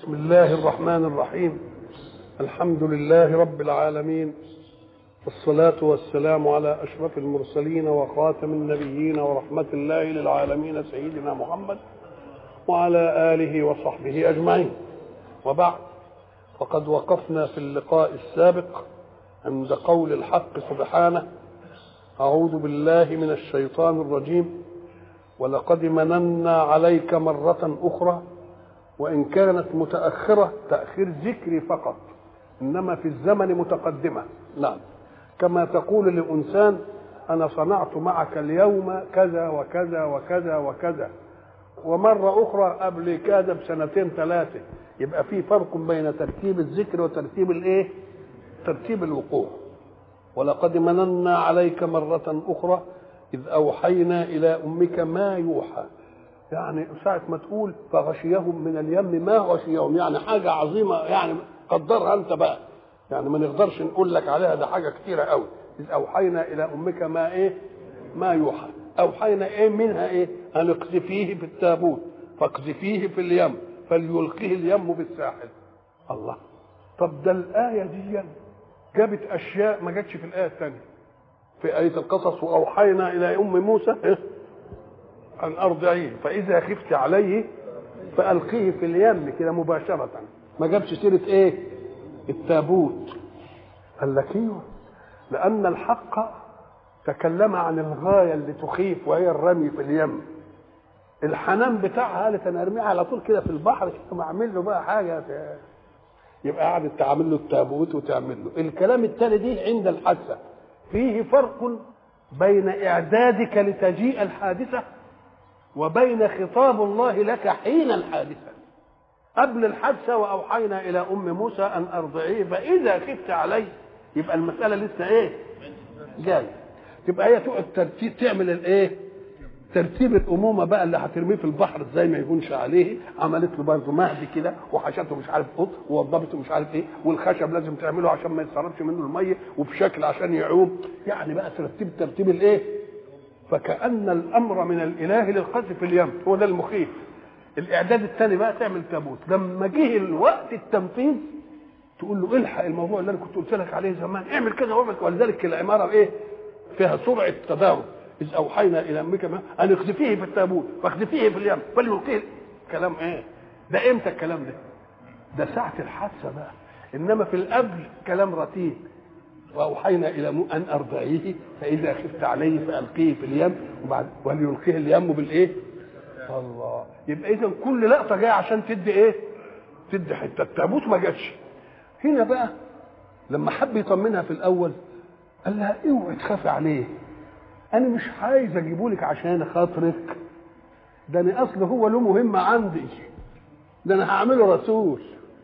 بسم الله الرحمن الرحيم الحمد لله رب العالمين والصلاة والسلام على أشرف المرسلين وخاتم النبيين ورحمة الله للعالمين سيدنا محمد وعلى آله وصحبه أجمعين وبعد فقد وقفنا في اللقاء السابق عند قول الحق سبحانه أعوذ بالله من الشيطان الرجيم ولقد مننا عليك مرة أخرى وإن كانت متأخرة تأخير ذكري فقط إنما في الزمن متقدمة نعم كما تقول لإنسان أنا صنعت معك اليوم كذا وكذا وكذا وكذا ومرة أخرى قبل كذا بسنتين ثلاثة يبقى في فرق بين ترتيب الذكر وترتيب الإيه؟ ترتيب الوقوع ولقد مننا عليك مرة أخرى إذ أوحينا إلى أمك ما يوحى يعني ساعة ما تقول فغشيهم من اليم ما غشيهم يعني حاجة عظيمة يعني قدرها أنت بقى يعني ما نقدرش نقول لك عليها ده حاجة كتيرة قوي إذ أوحينا إلى أمك ما إيه ما يوحى أوحينا إيه منها إيه أن اقذفيه في التابوت فاقذفيه في اليم فليلقيه اليم بالساحل الله طب ده الآية دي جابت أشياء ما جاتش في الآية الثانية في آية القصص وأوحينا إلى أم موسى إيه؟ أن أرضعيه فإذا خفت عليه فألقيه في اليم كده مباشرة ما جابش سيرة إيه؟ التابوت قال لك ايوه لأن الحق تكلم عن الغاية اللي تخيف وهي الرمي في اليم الحنان بتاعها قالت انا ارميها على طول كده في البحر كده ما اعمل له بقى حاجه يبقى قعدت تعمل له التابوت وتعمل له الكلام التالي دي عند الحادثه فيه فرق بين اعدادك لتجيء الحادثه وبين خطاب الله لك حين الحادثه قبل الحادثه واوحينا الى ام موسى ان ارضعيه فاذا خفت عليه يبقى المساله لسه ايه جايه تبقى هي تقعد ترتيب تعمل الايه ترتيب الامومه بقى اللي هترميه في البحر ازاي ما يهونش عليه عملت له برضه مهدي كده وحشته مش عارف قط ووضبته مش عارف ايه والخشب لازم تعمله عشان ما يتسربش منه الميه وبشكل عشان يعوم يعني بقى ترتيب ترتيب الايه فكأن الامر من الاله للقذف في اليم هو ده المخيف الاعداد الثاني بقى تعمل تابوت لما جه الوقت التنفيذ تقول له الحق الموضوع اللي انا كنت قلت لك عليه زمان اعمل كذا واعمل ولذلك العماره ايه فيها سرعه تداول اذ اوحينا الى امك ما ان اخذفيه في التابوت فاخذفيه في اليم فليلقيه كلام ايه ده امتى الكلام ده ده ساعه الحادثه بقى انما في القبل كلام رتيب واوحينا الى ان ارضعيه فاذا خفت عليه فالقيه في اليم وبعد وليلقيه اليم بالايه الله يبقى اذا كل لقطه جايه عشان تدي ايه تدي حته التابوت ما جاتش هنا بقى لما حب يطمنها في الاول قال لها اوعي تخافي عليه انا مش عايز اجيبه لك عشان خاطرك ده انا اصل هو له مهمه عندي ده انا هعمله رسول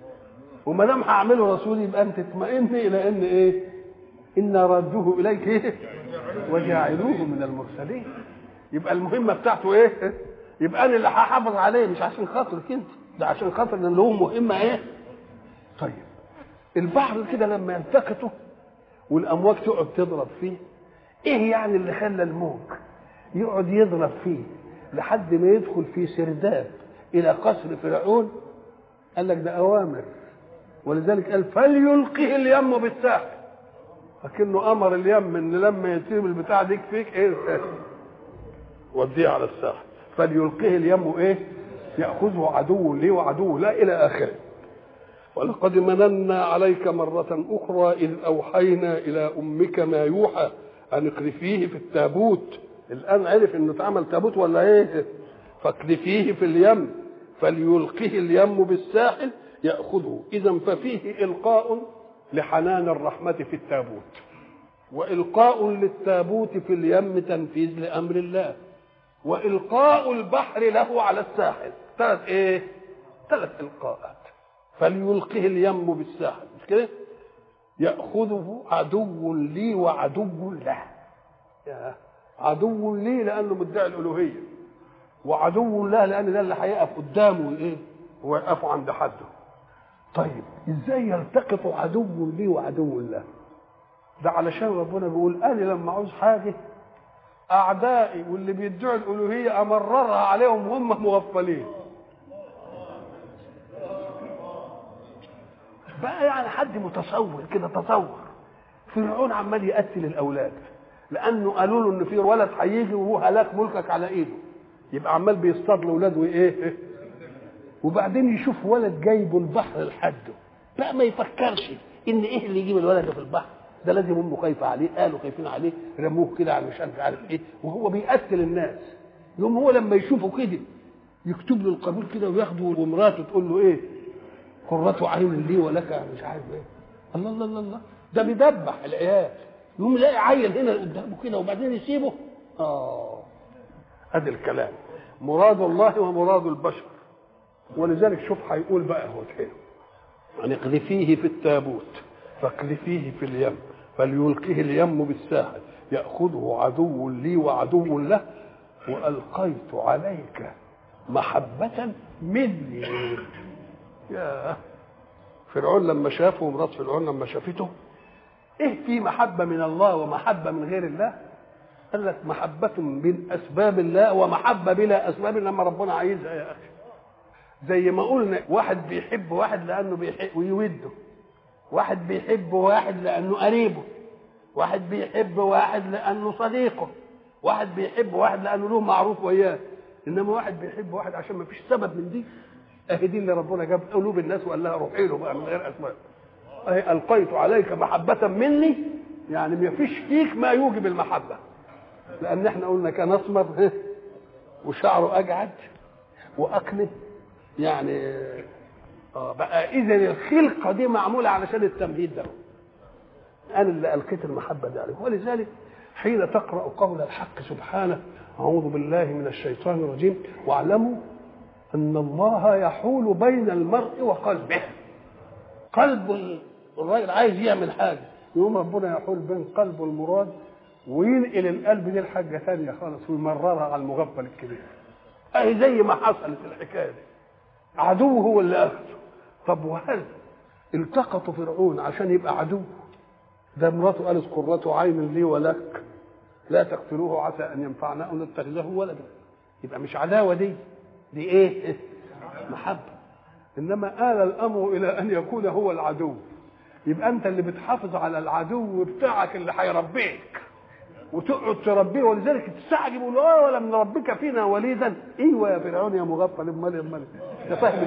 وما دام هعمله رسول يبقى انت تطمئني الى ان ايه ان ردوه اليك ايه وجاعلوه من المرسلين يبقى المهمه بتاعته ايه يبقى انا اللي هحافظ عليه مش عشان خاطرك انت ده عشان خاطر ان له مهمه ايه طيب البحر كده لما يلتقطوا والامواج تقعد تضرب فيه ايه يعني اللي خلى الموج يقعد يضرب فيه لحد ما يدخل في سرداب الى قصر فرعون قال لك ده اوامر ولذلك قال فليلقه اليم بالساحل لكنه امر اليم ان لما يتم البتاع ديك فيك ايه وديه على الساحل فليلقه اليم ايه ياخذه عدو لي وعدو لا الى اخره ولقد مننا عليك مرة أخرى إذ أوحينا إلى أمك ما يوحى أن اقذفيه في التابوت الآن عرف إنه اتعمل تابوت ولا إيه؟ فاقذفيه في اليم فليلقه اليم بالساحل يأخذه إذا ففيه إلقاء لحنان الرحمة في التابوت وإلقاء للتابوت في اليم تنفيذ لأمر الله وإلقاء البحر له على الساحل ثلاث إيه؟ ثلاث إلقاءات فليلقه اليم بالساحل مش كده ياخذه عدو لي وعدو له يا عدو لي لانه مدعي الالوهيه وعدو له لان ده اللي هيقف قدامه ايه ويقفوا عند حده طيب ازاي يلتقط عدو لي وعدو له ده علشان ربنا بيقول انا لما عاوز حاجه اعدائي واللي بيدعوا الالوهيه امررها عليهم هم مغفلين بقى يعني حد متصور كده تصور فرعون عمال يقتل الاولاد لانه قالوا له ان في ولد هيجي وهو هلاك ملكك على ايده يبقى عمال بيصطاد الاولاد وايه وبعدين يشوف ولد جايبه البحر لحده بقى ما يفكرش ان ايه اللي يجيب الولد ده في البحر ده لازم امه خايفه عليه قالوا خايفين عليه رموه كده على مش عارف ايه وهو بيقتل الناس يوم هو لما يشوفه كده يكتب له القبول كده وياخده ومراته تقول له ايه قرة عين لي ولك مش عارف ايه الله الله الله الله ده بيدبح العيال يقوم يلاقي عيل هنا قدامه كده وبعدين يسيبه اه ادي الكلام مراد الله ومراد البشر ولذلك شوف هيقول بقى هو كده يعني اقذفيه في التابوت فاقذفيه في اليم فليلقه اليم بالساحل ياخذه عدو لي وعدو له والقيت عليك محبه مني يا فرعون لما شافه ومرات فرعون لما شافته ايه في محبه من الله ومحبه من غير الله قال لك محبة من أسباب الله ومحبة بلا أسباب لما ربنا عايزها يا أخي زي ما قلنا واحد بيحب واحد لأنه بيحب ويوده واحد بيحب واحد لأنه قريبه واحد بيحب واحد لأنه صديقه واحد بيحب واحد لأنه له معروف وياه إنما واحد بيحب واحد عشان ما فيش سبب من دي أهي دي اللي ربنا جاب قلوب الناس وقال لها روحي له بقى من غير أسباب أهي ألقيت عليك محبة مني يعني ما فيش فيك ما يوجب المحبة لان احنا قلنا كان اسمر وشعره اجعد واقنب يعني اه بقى اذا الخلقه دي معموله علشان التمهيد ده انا اللي القيت المحبه دي عليه ولذلك حين تقرا قول الحق سبحانه اعوذ بالله من الشيطان الرجيم واعلموا ان الله يحول بين المرء وقلبه قلب الراجل عايز يعمل حاجه يقوم ربنا يحول بين قلبه المراد وينقل القلب دي لحاجه ثانيه خالص ويمررها على المغفل الكبير اهي زي ما حصلت الحكايه دي عدو هو اللي اخذه طب وهل التقطوا فرعون عشان يبقى عدو ده مراته قالت قرة عين لي ولك لا تقتلوه عسى ان ينفعنا او نتخذه ولدا يبقى مش عداوه دي دي ايه محبه انما آل الامر الى ان يكون هو العدو يبقى انت اللي بتحافظ على العدو بتاعك اللي هيربيك وتقعد تربيه ولذلك تستعجب يقول اه ولم نربك فينا وليدا ايوه يا فرعون يا مغفل امال امال انت فاهم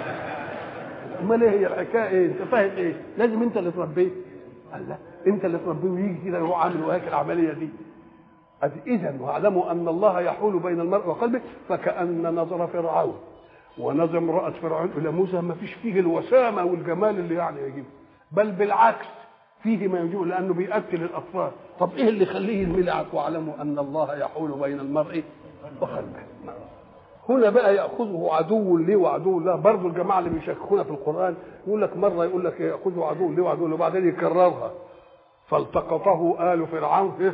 امال ايه هي الحكايه ايه انت فاهم ايه لازم انت اللي تربيه قال لا انت اللي تربيه ويجي كده يروح عامل وهيك العمليه دي اذا واعلموا ان الله يحول بين المرء وقلبه فكان نظر فرعون ونظر امراه فرعون الى موسى ما فيش فيه الوسامه والجمال اللي يعني يجيبه بل بالعكس فيه ما يجوز لانه بيقتل الاطفال طب ايه اللي يخليه يملعك واعلموا ان الله يحول بين المرء وقلبه هنا بقى ياخذه عدو لي وعدو له برضه الجماعه اللي بيشككونا في القران يقول لك مره يقول لك ياخذه عدو لي وعدو له وبعدين يكررها فالتقطه ال فرعون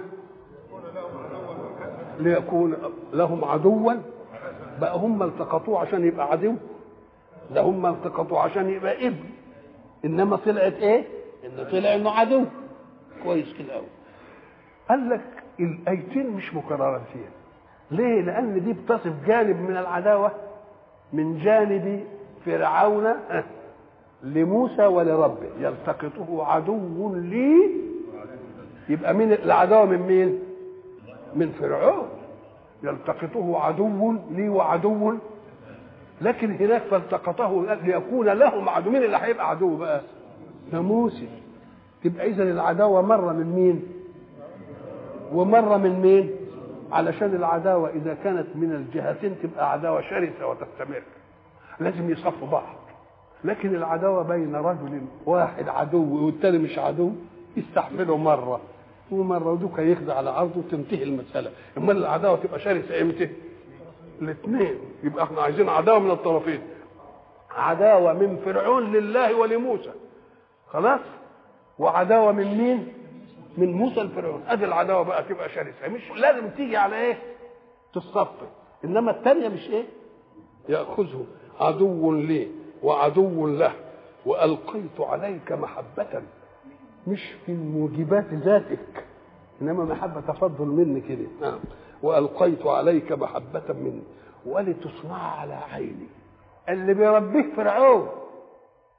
ليكون لهم عدوا بقى هم التقطوه عشان يبقى عدو ده هم التقطوه عشان يبقى ابن انما طلعت ايه؟ ان طلع انه عدو كويس كده قوي قال لك الايتين مش مكررتين ليه؟ لان دي بتصف جانب من العداوه من جانب فرعون لموسى ولربه يلتقطه عدو لي يبقى من العداوه من مين؟ من فرعون يلتقطه عدو لي وعدو لكن هناك فالتقطه ليكون لهم عدو مين اللي هيبقى عدو بقى؟ ده موسى تبقى اذا العداوه مره من مين؟ ومره من مين؟ علشان العداوه اذا كانت من الجهتين تبقى عداوه شرسه وتستمر لازم يصفوا بعض لكن العداوه بين رجل واحد عدو والتاني مش عدو يستحملوا مره ومره ودوك يخدع على عرضه وتنتهي المساله امال العداوه تبقى شرسه امتى؟ الاثنين يبقى احنا عايزين عداوه من الطرفين عداوه من فرعون لله ولموسى خلاص وعداوه من مين من موسى لفرعون ادي العداوه بقى تبقى شرسه مش لازم تيجي على ايه تصفي انما الثانيه مش ايه ياخذه عدو لي وعدو له والقيت عليك محبه مش في موجبات ذاتك انما محبه تفضل مني كده نعم والقيت عليك محبه مني ولتصنع على عيني اللي بيربيه فرعون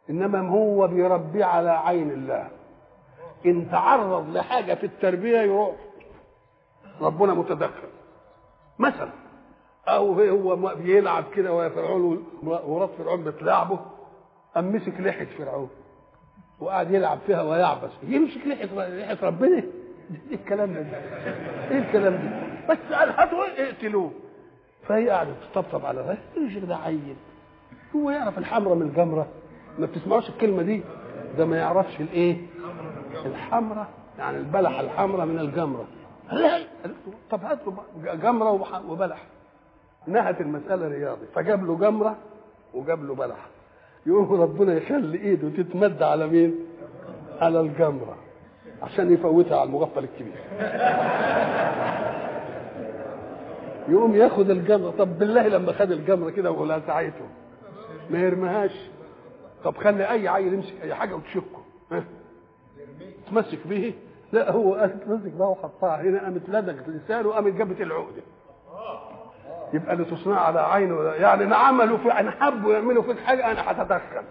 انما هو بيربيه على عين الله ان تعرض لحاجه في التربيه يروح ربنا متدخل مثلا او هو بيلعب كده ويا فرعون ورات فرعون بتلعبه قام مسك لحيه فرعون وقعد يلعب فيها ويعبس يمسك لحيه لحيه ربنا ايه الكلام ده ايه الكلام ده بس قال هاتوا اقتلوه فهي قعدت تطبطب على الراجل ايش ده عيل هو يعرف الحمرة من الجمرة ما بتسمعوش الكلمة دي ده ما يعرفش الايه الحمرة يعني البلح الحمرة من الجمرة لا طب هات له جمرة وبلح نهت المسألة رياضي فجاب له جمرة وجاب له بلح يقوم ربنا يخلي ايده تتمد على مين؟ على الجمرة عشان يفوتها على المغفل الكبير يقوم ياخد الجمرة طب بالله لما خد الجمرة كده ولا ساعته ما يرميهاش طب خلي اي عيل يمسك اي حاجه وتشكه ها تمسك به لا هو قال تمسك بقى وحطها هنا قامت لدغت لسانه وقامت جابت العقده يبقى لتصنع على عينه يعني ان عملوا في ان حبوا يعملوا فيك حاجه انا هتدخل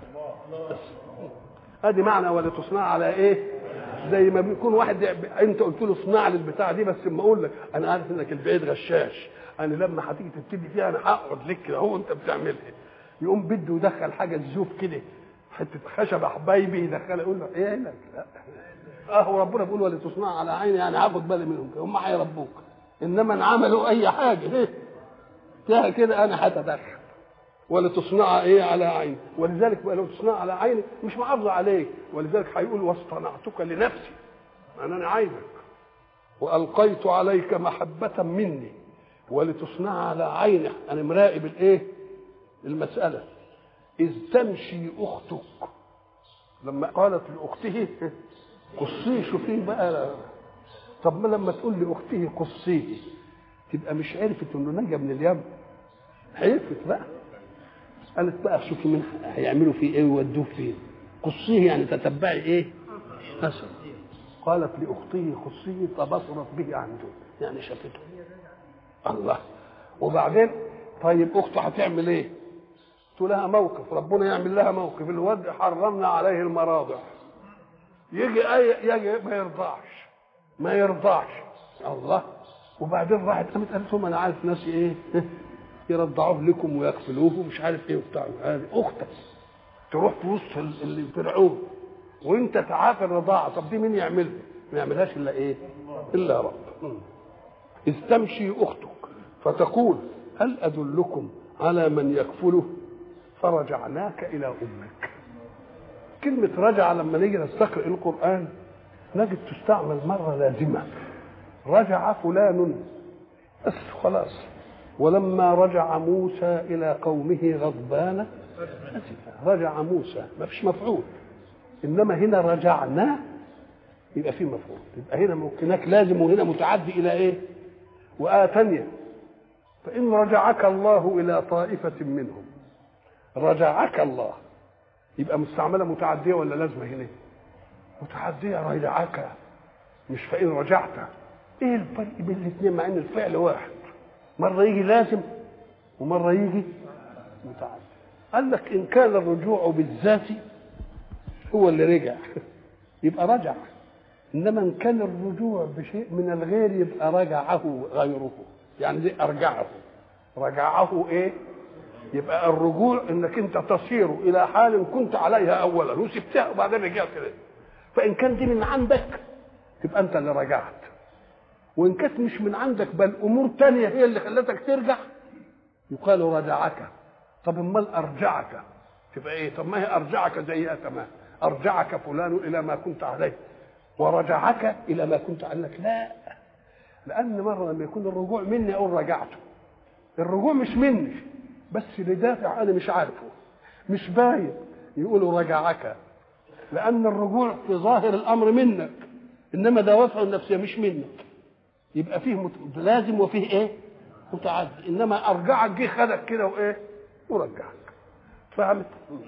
ادي معنى ولتصنع على ايه زي ما بيكون واحد انت قلت له اصنع لي البتاع دي بس اما اقول لك انا عارف انك البعيد غشاش انا لما هتيجي تبتدي فيها انا هقعد لك كده هو انت بتعملها يقوم بده يدخل حاجه الزوف كده حته خشب حبايبي يدخلها يقول له ايه لك لا اه ربنا بيقول ولتصنع على عيني يعني هاخد بالي منهم هم هيربوك انما ان عملوا اي حاجه ايه فيها كده انا هتدخل ولتصنع ايه على عيني ولذلك لو تصنع على عيني مش محافظه عليك ولذلك هيقول واصطنعتك لنفسي انا انا عايزك والقيت عليك محبه مني ولتصنع على عيني انا مراقب الايه المسألة إذ تمشي أختك لما قالت لأخته قصيه شوفيه بقى طب ما لما تقول لأخته قصيه تبقى مش عرفت إنه نجا من اليم عرفت بقى قالت بقى شوفي من هيعملوا فيه إيه ويودوه فين قصيه يعني تتبعي إيه أثر قالت لأخته قصيه فبصرت به عن دون يعني شافته الله وبعدين طيب أخته هتعمل إيه لها موقف ربنا يعمل لها موقف الواد حرمنا عليه المراضع يجي اي يجي ما يرضعش ما يرضعش الله وبعدين راحت قامت قالت لهم انا عارف ناس ايه يرضعوه لكم ويكفلوه ومش عارف ايه وبتاع هذه اختك تروح في وسط اللي بترعوه وانت تعافى الرضاعه طب دي مين يعملها؟ ما يعملهاش الا ايه؟ الا رب اذ تمشي اختك فتقول هل ادلكم على من يكفله فرجعناك الى امك كلمة رجع لما نيجي نستقرئ القرآن نجد تستعمل مرة لازمة رجع فلان بس خلاص ولما رجع موسى إلى قومه غضبان رجع موسى ما فيش مفعول إنما هنا رجعنا يبقى في مفعول يبقى هنا هناك لازم وهنا متعدي إلى إيه؟ وآية ثانية فإن رجعك الله إلى طائفة منهم رجعك الله يبقى مستعمله متعديه ولا لازمه هنا متعديه رجعك مش فإن رجعت ايه الفرق بين الاثنين مع ان الفعل واحد مره يجي لازم ومره يجي متعدي قال لك ان كان الرجوع بالذات هو اللي رجع يبقى رجع انما ان كان الرجوع بشيء من الغير يبقى رجعه غيره يعني دي ارجعه رجعه ايه يبقى الرجوع انك انت تصير الى حال كنت عليها اولا وسبتها وبعدين رجعت اليه فان كان دي من عندك تبقى انت اللي رجعت وان كانت مش من عندك بل امور تانية هي اللي خلتك ترجع يقال رجعك طب امال ارجعك تبقى ايه طب ما هي ارجعك زيها تمام ارجعك فلان الى ما كنت عليه ورجعك الى ما كنت عليه لا لان مره لما يكون الرجوع مني اقول رجعته الرجوع مش مني بس لدافع انا مش عارفه مش باين يقولوا رجعك لان الرجوع في ظاهر الامر منك انما دوافعه النفسيه مش منك يبقى فيه مت... لازم وفيه ايه متعدي انما ارجعك جه خدك كده وايه ورجعك فهمت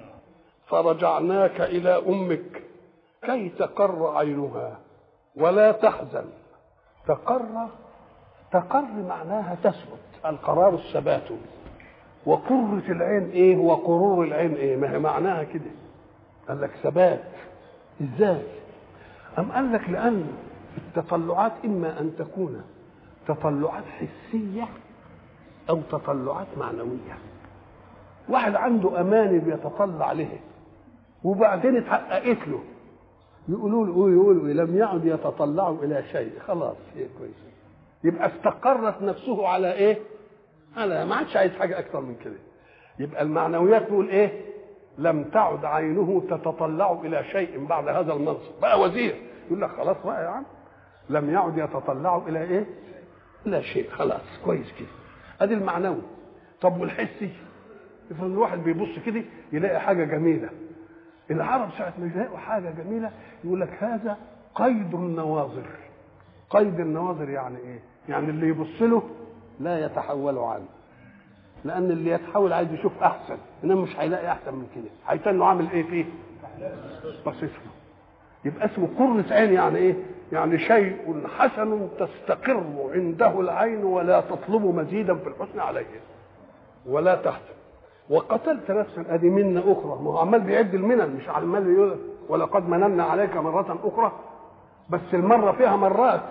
فرجعناك الى امك كي تقر عينها ولا تحزن تقر تقر معناها تثبت القرار الثبات وقرة العين ايه وقرور العين ايه ما هي معناها كده قال لك ثبات ازاي أم قال لك لأن التطلعات إما أن تكون تطلعات حسية أو تطلعات معنوية واحد عنده أماني بيتطلع له وبعدين اتحققت له يقولوا له يقولوا لم يعد يتطلع إلى شيء خلاص هي كويس يبقى استقرت نفسه على إيه؟ على ما عادش عايز حاجة أكثر من كده يبقى المعنويات تقول إيه؟ لم تعد عينه تتطلع إلى شيء بعد هذا المنصب بقى وزير يقول لك خلاص بقى يا عم لم يعد يتطلع الى ايه؟ الى شيء خلاص كويس كده ادي المعنوي طب والحسي افرض الواحد بيبص كده يلاقي حاجه جميله العرب ساعه ما يلاقوا حاجه جميله يقول لك هذا قيد النواظر قيد النواظر يعني ايه؟ يعني اللي يبص له لا يتحول عنه لان اللي يتحول عايز يشوف احسن انما مش هيلاقي احسن من كده هيتنه عامل ايه فيه؟ بصيص له يبقى اسمه قرة عين يعني ايه؟ يعني شيء حسن تستقر عنده العين ولا تطلب مزيدا في الحسن عليه ولا تحسن وقتلت نفسا ادي منة اخرى ما هو عمال بيعد المنن مش عمال يقول ولقد مننا عليك مرة اخرى بس المرة فيها مرات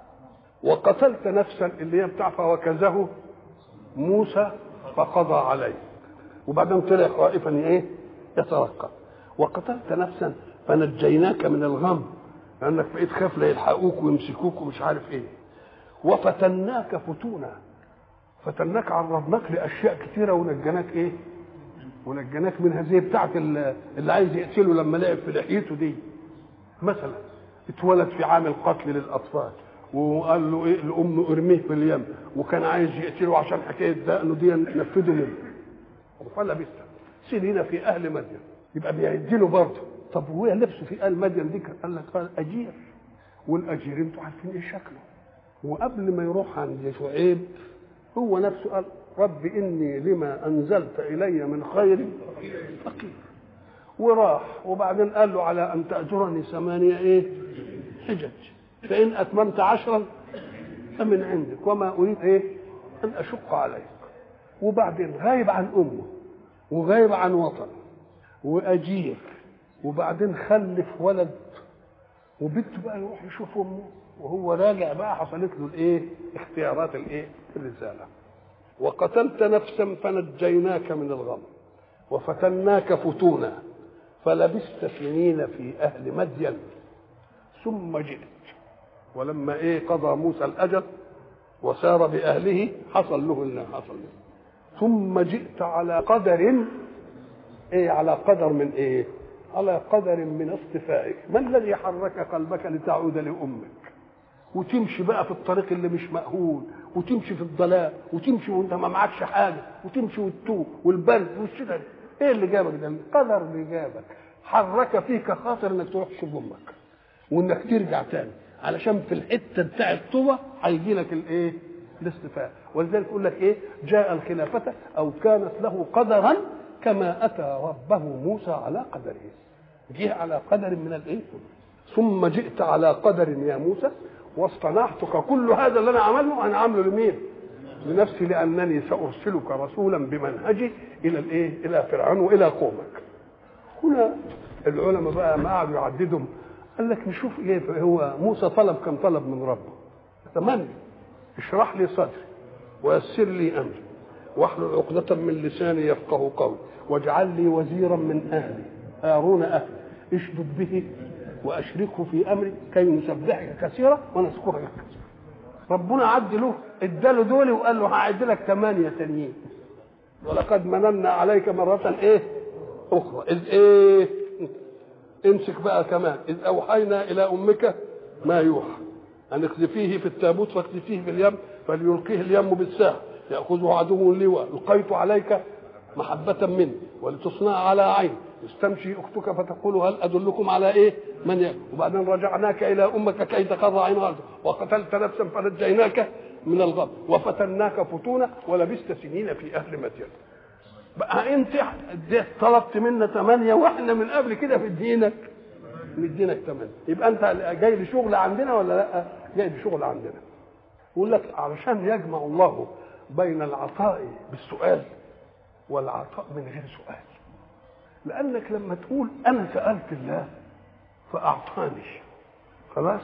وقتلت نفسا اللي هي بتاع فوكزه موسى فقضى عليه وبعدين طلع خائفا ايه يترقب وقتلت نفسا فنجيناك من الغم لانك بقيت خاف لا يلحقوك ويمسكوك ومش عارف ايه وفتناك فتونا فتناك عرضناك لاشياء كثيره ونجيناك ايه ونجيناك من هذه بتاعه اللي عايز يقتله لما لعب في لحيته دي مثلا اتولد في عام القتل للاطفال وقال له ايه لامه ارميه في اليم وكان عايز يقتله عشان حكايه دقنه دي نفذه منه فلبث سنين في اهل مدين يبقى بيعدله برضه طب وهي لبسه في قال مدين دي قال لك قال اجير والاجير انتوا عارفين ايه شكله وقبل ما يروح عند شعيب هو نفسه قال رب اني لما انزلت الي من خير فقير وراح وبعدين قال له على ان تاجرني ثمانيه ايه حجج فان اتممت عشرا فمن عندك وما اريد ايه ان اشق عليك وبعدين غايب عن امه وغايب عن وطن واجير وبعدين خلف ولد وبنته بقى يروح يشوف امه وهو راجع بقى حصلت له الايه اختيارات الايه الرساله وقتلت نفسا فنجيناك من الغم وفتناك فتونا فلبست سنين في اهل مدين ثم جئت ولما ايه قضى موسى الاجل وسار باهله حصل له اللي حصل له ثم جئت على قدر ايه على قدر من ايه على قدر من اصطفائك ما الذي حرك قلبك لتعود لامك وتمشي بقى في الطريق اللي مش مأهول وتمشي في الضلال وتمشي وانت ما معكش حاجه وتمشي والتوه والبرد والشدة ايه اللي جابك ده القدر اللي جابك حرك فيك خاطر انك تروح تشوف امك وانك ترجع تاني علشان في الحته بتاع الطوبه هيجي لك الايه الاصطفاء ولذلك يقول لك ايه جاء الخلافه او كانت له قدرا كما اتى ربه موسى على قدره جه على قدر من الايه ثم جئت على قدر يا موسى واصطنعتك كل هذا اللي انا عمله انا عامله لمين لنفسي لانني سارسلك رسولا بمنهجي الى الايه الى فرعون والى قومك هنا العلماء بقى ما قعدوا يعددهم قال لك نشوف ايه هو موسى طلب كم طلب من ربه ثمانية اشرح لي صدري ويسر لي امري واحلل عقدة من لساني يفقه قولي واجعل لي وزيرا من اهلي هارون اهلي اشدد به واشركه في امري كي نسبحك كثيرا ونذكرك كثيرا ربنا عد له اداله دول وقال له هعد لك ثمانية تانيين ولقد مننا عليك مرة ايه اخرى اذ ايه امسك بقى كمان اذ اوحينا الى امك ما يوحى ان اقذفيه في التابوت فاقذفيه في اليم فليلقيه اليم بالساحل ياخذه عدو لواء القيت عليك محبة مني ولتصنع على عين استمشي اختك فتقول هل ادلكم على ايه؟ من يأكل وبعدين رجعناك الى امك كي تقر عين غلط وقتلت نفسا فنجيناك من الغم وفتناك فتونا ولبست سنين في اهل مدين بقى انت طلبت منا ثمانيه واحنا من قبل كده في دينك مدينك ثمانيه يبقى انت جاي لشغل عندنا ولا لا؟ جاي لشغل عندنا يقول لك علشان يجمع الله بين العطاء بالسؤال والعطاء من غير سؤال لانك لما تقول انا سالت الله فاعطاني خلاص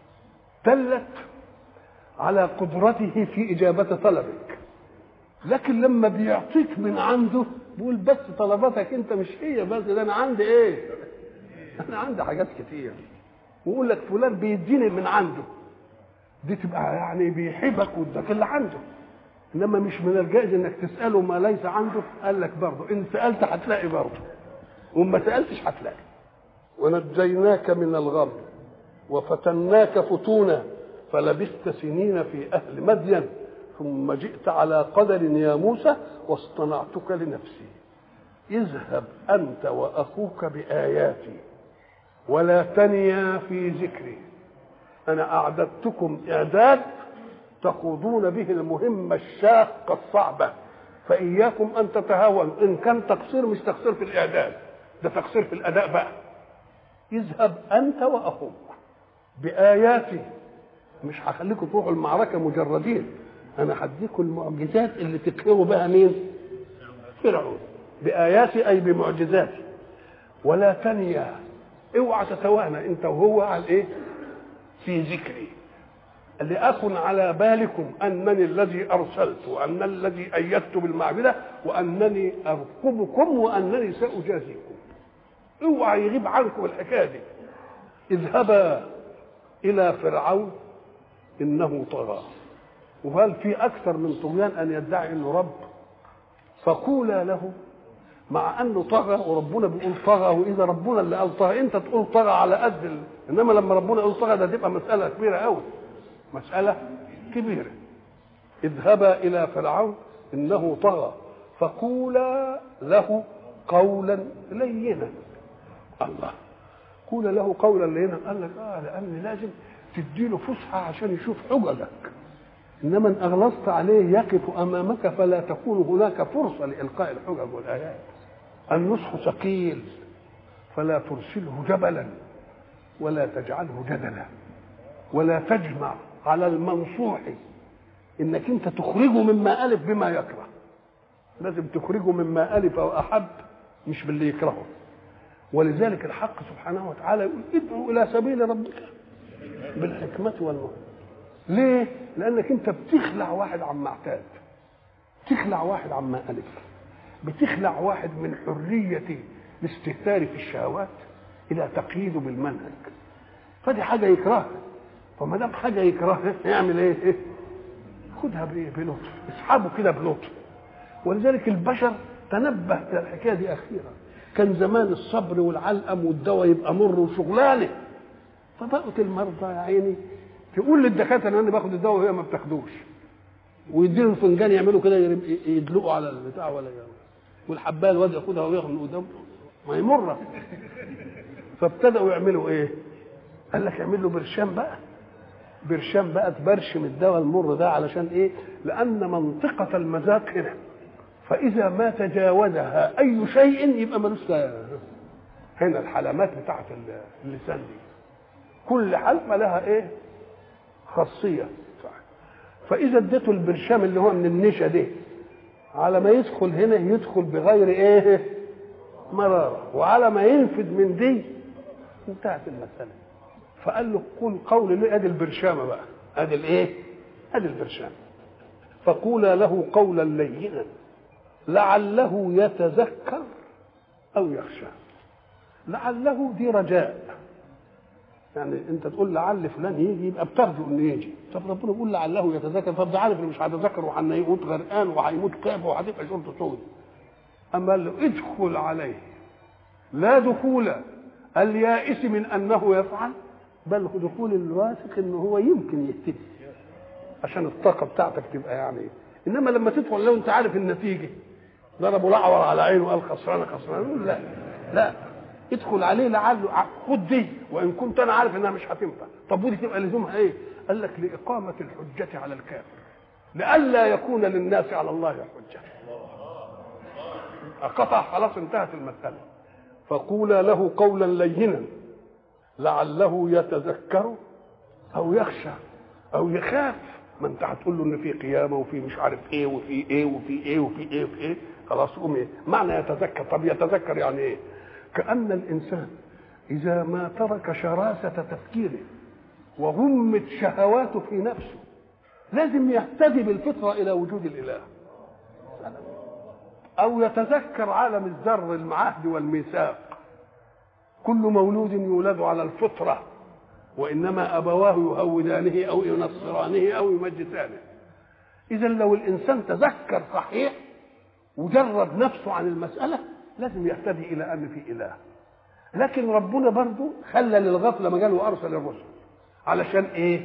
دلت على قدرته في اجابه طلبك لكن لما بيعطيك من عنده بيقول بس طلباتك انت مش هي بس ده انا عندي ايه انا عندي حاجات كتير ويقول لك فلان بيديني من عنده دي تبقى يعني بيحبك واداك اللي عنده انما مش من الجائز انك تساله ما ليس عنده قال لك برضه ان سالت هتلاقي برضه وما سالتش هتلاقي ونجيناك من الغم وفتناك فتونا فلبثت سنين في اهل مدين ثم جئت على قدر يا موسى واصطنعتك لنفسي اذهب انت واخوك باياتي ولا تنيا في ذكري انا اعددتكم اعداد تخوضون به المهمه الشاقه الصعبه فاياكم ان تتهاونوا ان كان تقصير مش تقصير في الاعداد ده تقصير في الاداء بقى اذهب انت واخوك باياتي مش هخليكم تروحوا المعركه مجردين انا هديكم المعجزات اللي تقهروا بها مين فرعون باياتي اي بمعجزاتي ولا تنيا اوعى تتوانى انت وهو على ايه في ذكري لأكن على بالكم أنني الذي أرسلت وأن الذي أيدت بالمعبدة وأنني أرقبكم وأنني سأجازيكم اوعى يغيب عنكم الحكاية دي اذهبا إلى فرعون إنه طغى وهل في أكثر من طغيان أن يدعي أنه رب فقولا له مع انه طغى وربنا بيقول طغى واذا ربنا اللي قال طغى انت تقول طغى على قد ال... انما لما ربنا يقول طغى ده تبقى مساله كبيره قوي مساله كبيره اذهبا الى فرعون انه طغى فقولا له قولا لينا الله قول له قولا لينا قال لك اه لان لازم تديله فسحه عشان يشوف حججك انما ان اغلظت عليه يقف امامك فلا تكون هناك فرصه لالقاء الحجج والايات النصح ثقيل فلا ترسله جبلا ولا تجعله جدلا ولا تجمع على المنصوح انك انت تخرجه مما الف بما يكره لازم تخرجه مما الف واحب مش باللي يكرهه ولذلك الحق سبحانه وتعالى يقول ادعو الى سبيل ربك بالحكمه والموعظه ليه؟ لأنك أنت بتخلع واحد عما اعتاد تخلع واحد عما ألف بتخلع واحد من حرية الاستهتار في الشهوات إلى تقييده بالمنهج فدي حاجة يكرهها فما دام حاجة يكرهها يعمل إيه؟ خدها بإيه؟ بلطف اسحبه كده بلطف ولذلك البشر تنبه إلى الحكاية دي أخيرا كان زمان الصبر والعلقم والدواء يبقى مر وشغلانه فبقت المرضى يا عيني تقول للدكاتره ان انا باخد الدواء وهي ما بتاخدوش ويديله الفنجان يعملوا كده يدلقوا على البتاع ولا يعمل. والحبايه الواد ياخدها وياخد من قدام ما هي مره فابتدأوا يعملوا ايه؟ قال لك اعمل له برشام بقى برشام بقى تبرشم الدواء المر ده علشان ايه؟ لأن منطقة المذاق هنا فإذا ما تجاوزها أي شيء يبقى ملوش هنا الحلمات بتاعت اللسان دي كل حلقة لها ايه؟ خاصيه فاذا اديته البرشام اللي هو من النشا دي على ما يدخل هنا يدخل بغير ايه مراره وعلى ما ينفذ من دي انتهت المساله فقال له قل قول لي ادي البرشامه بقى ادي الايه ادي البرشام فقولا له قولا لينا لعله يتذكر او يخشى لعله دي رجاء يعني انت تقول لعل فلان يجي يبقى بترجو انه يجي طب ربنا بيقول لعله يتذكر طب ده عارف انه مش هيتذكر وهيموت غرقان وهيموت كاف وهتبقى شرطه سود اما قال له ادخل عليه لا دخول اليائس من انه يفعل بل دخول الواثق انه هو يمكن يهتدي عشان الطاقه بتاعتك تبقى يعني انما لما تدخل لو انت عارف النتيجه ضربوا الاعور على عينه وقال خسرانه خسرانه لا لا ادخل عليه لعله خد دي وان كنت انا عارف انها مش هتنفع طب ودي تبقى لزومها ايه قال لك لاقامه الحجه على الكافر لئلا يكون للناس على الله حجه قطع خلاص انتهت المساله فقولا له قولا لينا لعله يتذكر او يخشى او يخاف ما انت هتقول له ان في قيامه وفي مش عارف ايه وفي ايه وفي ايه وفي ايه وفي ايه خلاص قوم ايه معنى يتذكر طب يتذكر يعني ايه كأن الإنسان إذا ما ترك شراسة تفكيره وغمت شهواته في نفسه لازم يهتدي بالفطرة إلى وجود الإله أو يتذكر عالم الذر المعهد والميثاق كل مولود يولد على الفطرة وإنما أبواه يهودانه أو ينصرانه أو يمجسانه إذا لو الإنسان تذكر صحيح وجرد نفسه عن المسألة لازم يهتدي إلى أن في إله لكن ربنا برضه خلى للغفلة مجال وأرسل الرسل علشان إيه؟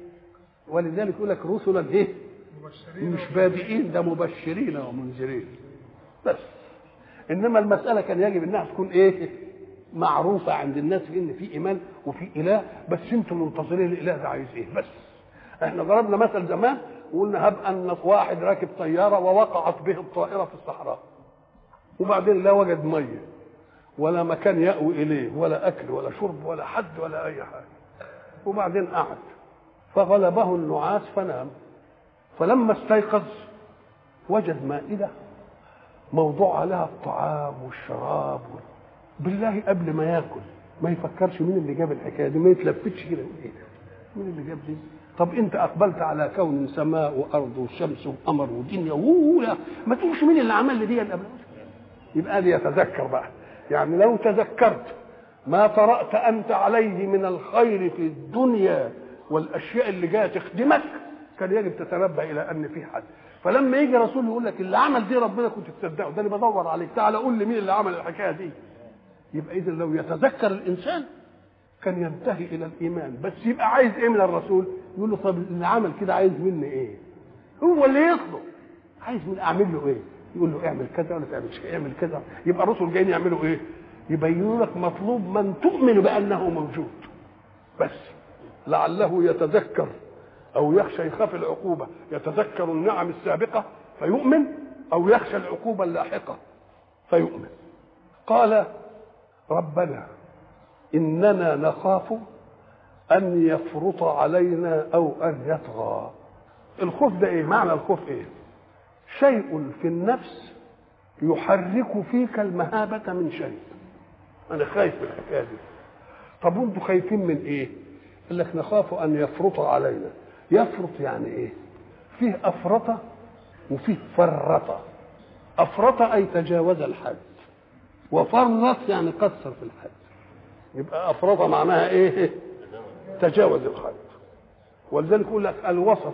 ولذلك يقول لك رسلا إيه؟ مش بادئين ده مبشرين ومنذرين بس انما المساله كان يجب انها تكون ايه معروفه عند الناس في ان في ايمان وفي اله بس انتم منتظرين الاله ده عايز ايه بس احنا ضربنا مثل زمان وقلنا هب ان واحد راكب طياره ووقعت به الطائره في الصحراء وبعدين لا وجد ميه ولا مكان يأوي إليه ولا أكل ولا شرب ولا حد ولا أي حاجة وبعدين قعد فغلبه النعاس فنام فلما استيقظ وجد مائدة موضوع عليها الطعام والشراب بالله قبل ما ياكل ما يفكرش مين اللي جاب الحكايه دي ما يتلفتش كده ايه مين اللي جاب دي طب انت اقبلت على كون سماء وارض وشمس وقمر ودنيا ولا ما تقولش مين اللي عمل لي دي قبل يبقى دي يتذكر بقى يعني لو تذكرت ما طرأت أنت عليه من الخير في الدنيا والأشياء اللي جاية تخدمك كان يجب تتنبه إلى أن في حد فلما يجي رسول يقول لك اللي عمل دي ربنا كنت تصدقه ده انا بدور عليك تعالى قول لي مين اللي عمل الحكايه دي يبقى اذا لو يتذكر الانسان كان ينتهي الى الايمان بس يبقى عايز ايه من الرسول يقول له طب اللي عمل كده عايز مني ايه هو اللي يطلب عايز من اعمل له ايه يقول له اعمل كذا ولا تعملش اعمل كذا يبقى الرسل جايين يعملوا ايه يبينوا لك مطلوب من تؤمن بانه موجود بس لعله يتذكر او يخشى يخاف العقوبه يتذكر النعم السابقه فيؤمن او يخشى العقوبه اللاحقه فيؤمن قال ربنا اننا نخاف ان يفرط علينا او ان يطغى الخوف ده ايه معنى الخوف ايه شيء في النفس يحرك فيك المهابة من شيء أنا خايف من الحكاية دي طب وأنتوا خايفين من إيه؟ قال لك نخاف أن يفرط علينا يفرط يعني إيه؟ فيه أفرط وفيه فرط أفرط أي تجاوز الحد وفرط يعني قصر في الحد يبقى أفرط معناها إيه؟ تجاوز الحد ولذلك يقول لك الوسط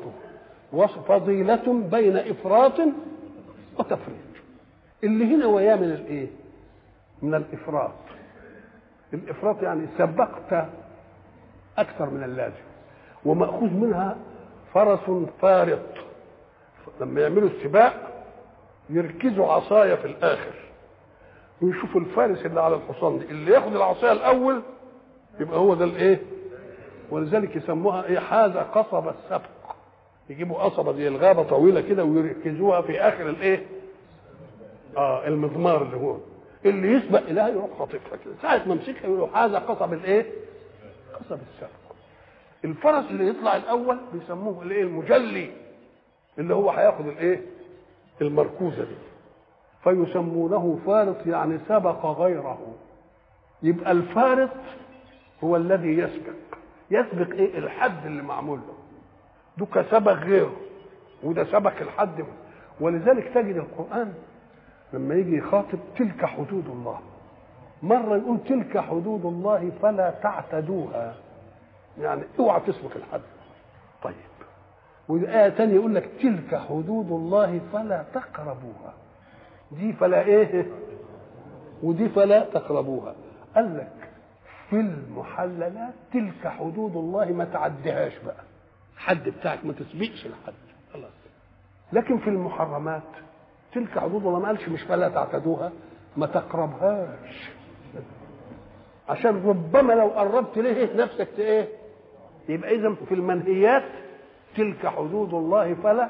فضيلة بين إفراط وتفريط اللي هنا وياه من الإيه؟ من الإفراط الإفراط يعني سبقت أكثر من اللازم ومأخوذ منها فرس فارط لما يعملوا السباق يركزوا عصاية في الآخر ويشوفوا الفارس اللي على الحصان دي اللي ياخد العصاية الأول يبقى هو ده الإيه؟ ولذلك يسموها إيه حاز قصب السبق يجيبوا قصبة زي الغابة طويلة كده ويركزوها في آخر الإيه؟ اه المضمار اللي هو اللي يسبق إليها يروح خاطفها كده ساعة ما مسكها يقولوا هذا قصب الإيه؟ قصب السبق الفرس اللي يطلع الأول بيسموه الإيه؟ المجلي اللي هو هياخد الإيه؟ المركوزة دي فيسمونه فارط يعني سبق غيره يبقى الفارط هو الذي يسبق يسبق ايه الحد اللي معمول له دوكا سبق غيره وده سبق الحد ولذلك تجد القرآن لما يجي يخاطب تلك حدود الله مرة يقول تلك حدود الله فلا تعتدوها يعني اوعى تسبق الحد طيب وآية تانية يقول لك تلك حدود الله فلا تقربوها دي فلا ايه ودي فلا تقربوها قال لك في المحللات تلك حدود الله ما تعديهاش بقى الحد بتاعك ما تسبقش الحد خلاص لكن في المحرمات تلك حدود الله ما قالش مش فلا تعتدوها ما تقربهاش عشان ربما لو قربت ليه نفسك ايه يبقى اذا في المنهيات تلك حدود الله فلا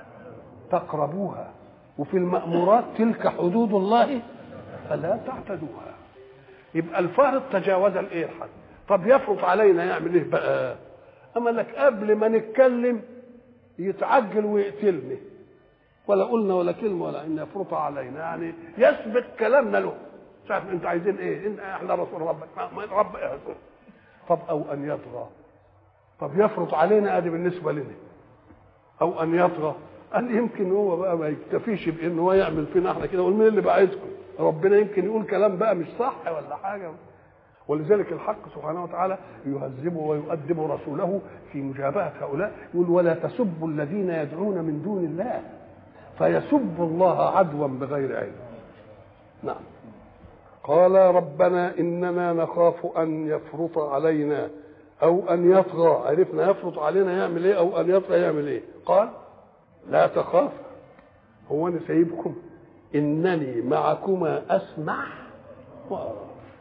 تقربوها وفي المأمورات تلك حدود الله فلا تعتدوها يبقى الفارط تجاوز الايه الحد طب يفرض علينا يعمل ايه بقى اما لك قبل ما نتكلم يتعجل ويقتلني ولا قلنا ولا كلمه ولا ان يفرط علينا يعني يسبق كلامنا له ساعة انت عايزين ايه إن احنا رسول ربك ما رب إيه طب او ان يطغى طب يفرط علينا ادي بالنسبه لنا او ان يطغى قال يمكن هو بقى ما يكتفيش بان هو يعمل فينا احنا كده ومين اللي بعدكم ربنا يمكن يقول كلام بقى مش صح ولا حاجه ولذلك الحق سبحانه وتعالى يهذب ويؤدب رسوله في مجابهه هؤلاء يقول ولا تسبوا الذين يدعون من دون الله فيسبوا الله عدوا بغير علم نعم قال ربنا اننا نخاف ان يفرط علينا او ان يطغى عرفنا يفرط علينا يعمل ايه او ان يطغى يعمل ايه قال لا تخاف هو انا سايبكم انني معكما اسمع وارى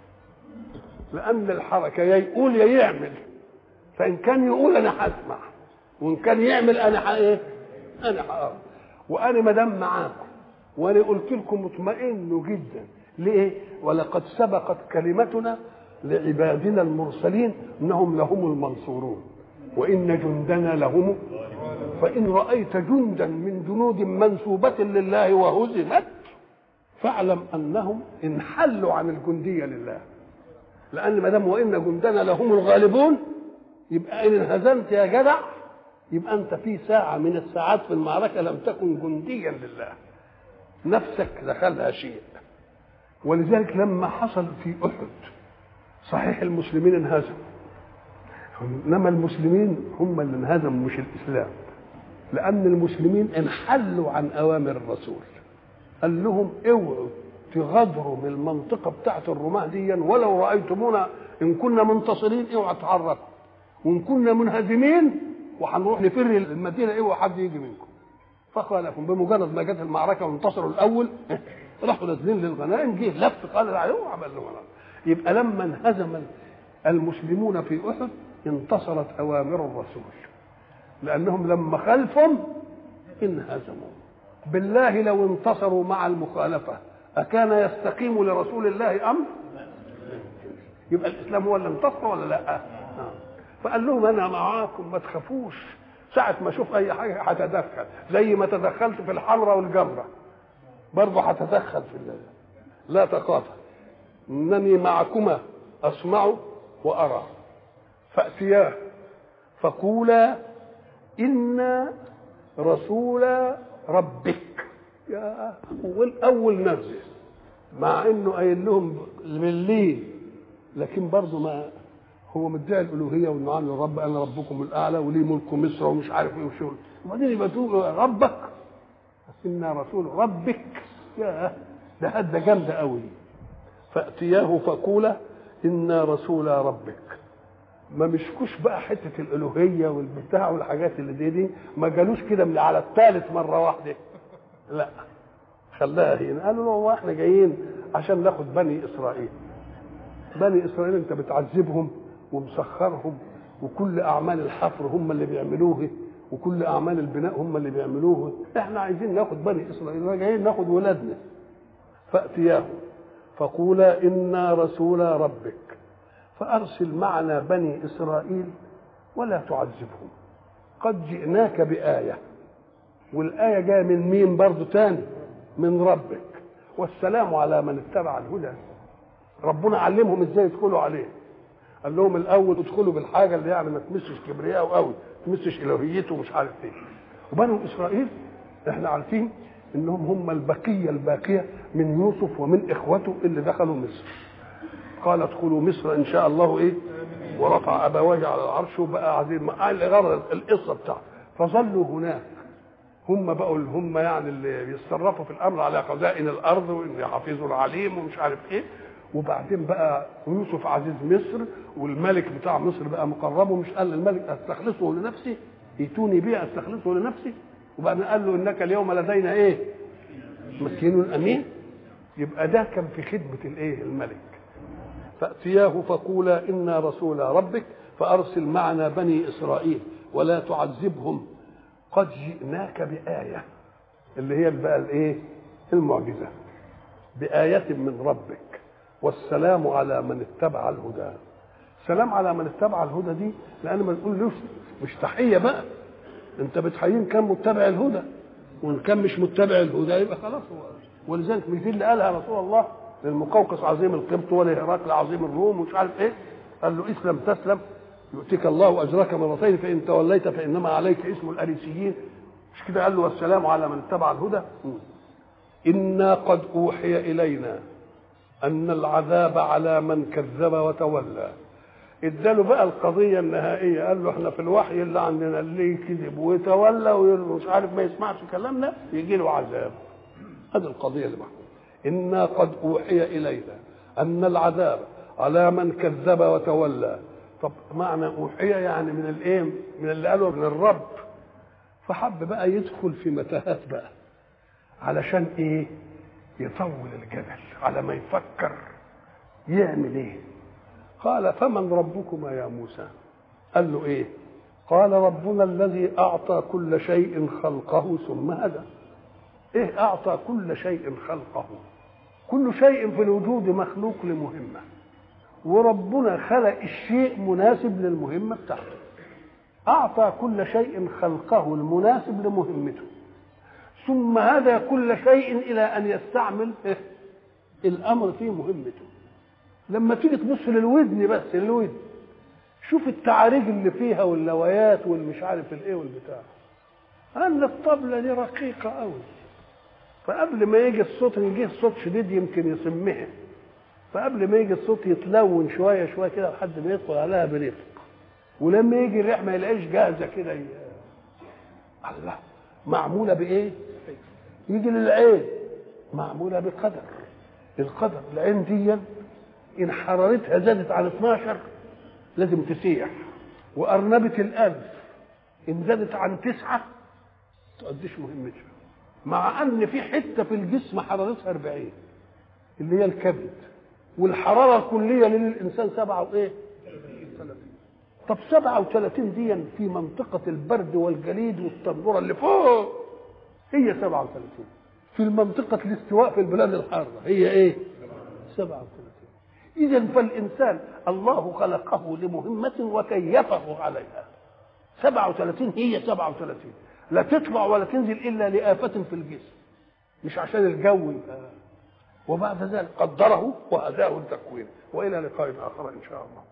لان الحركه يا يقول يا يعمل فان كان يقول انا هسمع وان كان يعمل انا ايه انا هقرا وانا ما دام معاكم وانا قلت لكم اطمئنوا جدا ليه ولقد سبقت كلمتنا لعبادنا المرسلين انهم لهم المنصورون وان جندنا لهم فان رايت جندا من جنود منسوبه لله وهزمت فاعلم انهم انحلوا عن الجنديه لله لان ما دام وان جندنا لهم الغالبون يبقى ان انهزمت يا جدع يبقى انت في ساعه من الساعات في المعركه لم تكن جنديا لله نفسك دخلها شيء ولذلك لما حصل في احد صحيح المسلمين انهزموا انما المسلمين هم اللي انهزموا مش الاسلام لان المسلمين انحلوا عن اوامر الرسول قال لهم اوعوا تغادروا من المنطقه بتاعت الرماه دي ولو رايتمونا ان كنا منتصرين اوعوا تحركوا وان كنا منهزمين وهنروح نفر المدينه اوعوا حد يجي منكم فخالفهم بمجرد ما جت المعركه وانتصروا الاول راحوا نازلين للغنائم جه لف قال عليهم وعمل لهم يبقى لما انهزم المسلمون في احد انتصرت اوامر الرسول لانهم لما خلفهم انهزموا بالله لو انتصروا مع المخالفه اكان يستقيم لرسول الله امر يبقى الاسلام هو اللي انتصر ولا لا فقال لهم انا معاكم ما تخافوش ساعة ما اشوف اي حاجة هتدخل زي ما تدخلت في الحمراء والجمرة برضه هتدخل في الله لا تخافا انني معكما اسمع وارى فاتياه فقولا انا رسول ربك يا اول اول نفسه مع انه قايل لهم بالليل لكن برضه ما هو مدعي الالوهيه وانه عامل الرب انا ربكم الاعلى ولي ملك مصر ومش عارف ايه وشغل وبعدين يبقى تقول ربك انا رسول ربك يا ده هده جامده قوي فاتياه فقولا انا رسول ربك ما مشكوش بقى حته الالوهيه والبتاع والحاجات اللي دي دي ما جالوش كده من على الثالث مره واحده لا خلاها هنا قالوا له هو احنا جايين عشان ناخد بني اسرائيل بني اسرائيل انت بتعذبهم ومسخرهم وكل اعمال الحفر هم اللي بيعملوه وكل اعمال البناء هم اللي بيعملوه احنا عايزين ناخد بني اسرائيل جايين ناخد ولادنا فاتياه فقولا انا رسول ربك فارسل معنا بني اسرائيل ولا تعذبهم قد جئناك بايه والايه جايه من مين برضه تاني من ربك والسلام على من اتبع الهدى ربنا علمهم ازاي يدخلوا عليه قال لهم الاول ادخلوا بالحاجه اللي يعني ما تمسش كبرياءه قوي تمسش الوهيته ومش عارف ايه وبنو اسرائيل احنا عارفين انهم هم البقيه الباقيه من يوسف ومن اخوته اللي دخلوا مصر قال ادخلوا مصر ان شاء الله ايه ورفع ابويه على العرش وبقى عزيز الغرض القصه بتاعته فظلوا هناك هم بقوا اللي هم يعني اللي بيتصرفوا في الامر على خزائن الارض وان حفيظ العليم ومش عارف ايه وبعدين بقى يوسف عزيز مصر والملك بتاع مصر بقى مقربه مش قال للملك استخلصه لنفسي ائتوني به استخلصه لنفسي وبعدين قال له انك اليوم لدينا ايه مكين امين يبقى ده كان في خدمه الايه الملك فاتياه فقولا انا رسول ربك فارسل معنا بني اسرائيل ولا تعذبهم قد جئناك بآية اللي هي بقى الايه المعجزة بآية من ربك والسلام على من اتبع الهدى سلام على من اتبع الهدى دي لان ما تقول له مش تحيه بقى انت بتحيين كان متبع الهدى وان كان مش متبع الهدى يبقى خلاص هو ولذلك مش دي اللي قالها رسول الله للمقوقس عظيم القبط ولهرقل عظيم الروم ومش عارف ايه قال له اسلم تسلم يؤتيك الله اجرك مرتين فان توليت فانما عليك اسم الاريسيين مش كده قال له والسلام على من اتبع الهدى انا قد اوحي الينا ان العذاب على من كذب وتولى اداله بقى القضيه النهائيه قال له احنا في الوحي اللي عندنا اللي كذب وتولى ومش عارف ما يسمعش كلامنا يجي له عذاب هذه القضيه اللي محكومه انا قد اوحي الينا ان العذاب على من كذب وتولى طب معنى اوحي يعني من الايه من اللي قاله من الرب فحب بقى يدخل في متاهات بقى علشان ايه يطول الجدل على ما يفكر يعمل ايه قال فمن ربكما يا موسى قال له ايه قال ربنا الذي اعطى كل شيء خلقه ثم هدى ايه اعطى كل شيء خلقه كل شيء في الوجود مخلوق لمهمه وربنا خلق الشيء مناسب للمهمه بتاعته اعطى كل شيء خلقه المناسب لمهمته ثم هدى كل شيء الى ان يستعمل إيه؟ الامر في مهمته لما تيجي تبص للودن بس للودن شوف التعاريج اللي فيها واللويات والمش عارف الايه والبتاع ان الطبله دي رقيقه قوي فقبل ما يجي الصوت يجي الصوت شديد يمكن يسمها فقبل ما يجي الصوت يتلون شويه شويه كده لحد ما يدخل عليها برفق ولما يجي الريح ما يلاقيش جاهزه كده ي... الله معموله بايه؟ يجي للعين معموله بقدر القدر العين دي ان حرارتها زادت عن 12 لازم تسيح وارنبه الانف ان زادت عن تسعه تؤديش مهمتها مع ان في حته في الجسم حرارتها 40 اللي هي الكبد والحراره الكليه للانسان سبعه وايه؟ طب 37 دي في منطقة البرد والجليد والتنورة اللي فوق هي 37 في المنطقة الاستواء في البلاد الحارة هي ايه؟ 37 إذا فالإنسان الله خلقه لمهمة وكيفه عليها 37 هي 37 لا تطلع ولا تنزل إلا لآفة في الجسم مش عشان الجو يبقى وبعد ذلك قدره وهداه التكوين وإلى لقاء آخر إن شاء الله